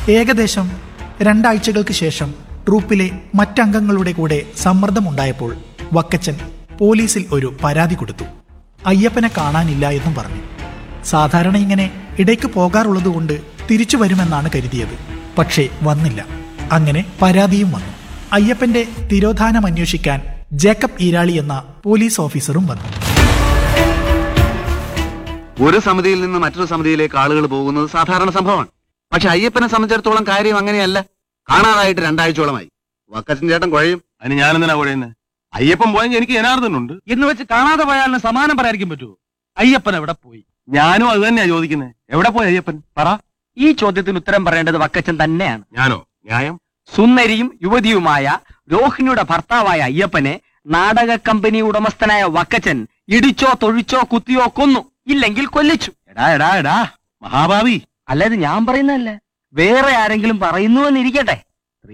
ഏകദേശം രണ്ടാഴ്ചകൾക്ക് ശേഷം ട്രൂപ്പിലെ മറ്റംഗങ്ങളുടെ കൂടെ സമ്മർദ്ദമുണ്ടായപ്പോൾ വക്കച്ചൻ പോലീസിൽ ഒരു പരാതി കൊടുത്തു അയ്യപ്പനെ കാണാനില്ല എന്നും പറഞ്ഞു സാധാരണ ഇങ്ങനെ ഇടയ്ക്ക് പോകാറുള്ളതുകൊണ്ട് തിരിച്ചു വരുമെന്നാണ് കരുതിയത് പക്ഷേ വന്നില്ല അങ്ങനെ പരാതിയും വന്നു അയ്യപ്പന്റെ തിരോധാനം അന്വേഷിക്കാൻ ജേക്കബ് ഈരാളി എന്ന പോലീസ് ഓഫീസറും വന്നു ഒരു സമിതിയിൽ നിന്ന് മറ്റൊരു സമിതിയിലേക്ക് ആളുകൾ പോകുന്നത് സാധാരണ സംഭവമാണ് പക്ഷെ അയ്യപ്പനെ സംബന്ധിച്ചിടത്തോളം കാര്യം അങ്ങനെയല്ല കാണാതായിട്ട് രണ്ടാഴ്ചയോളമായി വക്കച്ചൻ ചേട്ടൻ കുഴയും അതിന് ഞാൻ എന്തിനാ കുഴയുന്നത് അയ്യപ്പൻ പോയെങ്കിൽ എനിക്ക് ജനാർദ്ദനുണ്ട് എന്ന് വെച്ച് കാണാതെ പോയാലിന് സമാനം പറയാതിരിക്കാൻ പറ്റുമോ അയ്യപ്പൻ എവിടെ പോയി ഞാനും അത് തന്നെയാ ചോദിക്കുന്നത് എവിടെ പോയി അയ്യപ്പൻ പറ ഈ ചോദ്യത്തിന് ഉത്തരം പറയേണ്ടത് വക്കച്ചൻ തന്നെയാണ് ഞാനോ ന്യായം സുന്ദരിയും യുവതിയുമായ രോഹിണിയുടെ ഭർത്താവായ അയ്യപ്പനെ നാടക കമ്പനി ഉടമസ്ഥനായ വക്കച്ചൻ ഇടിച്ചോ തൊഴിച്ചോ കുത്തിയോ കൊന്നു ഇല്ലെങ്കിൽ കൊല്ലിച്ചു എടാ എടാ എടാ മഹാഭാവി അല്ലാതെ ഞാൻ പറയുന്നതല്ല വേറെ ആരെങ്കിലും പറയുന്നു എന്നിരിക്കട്ടെ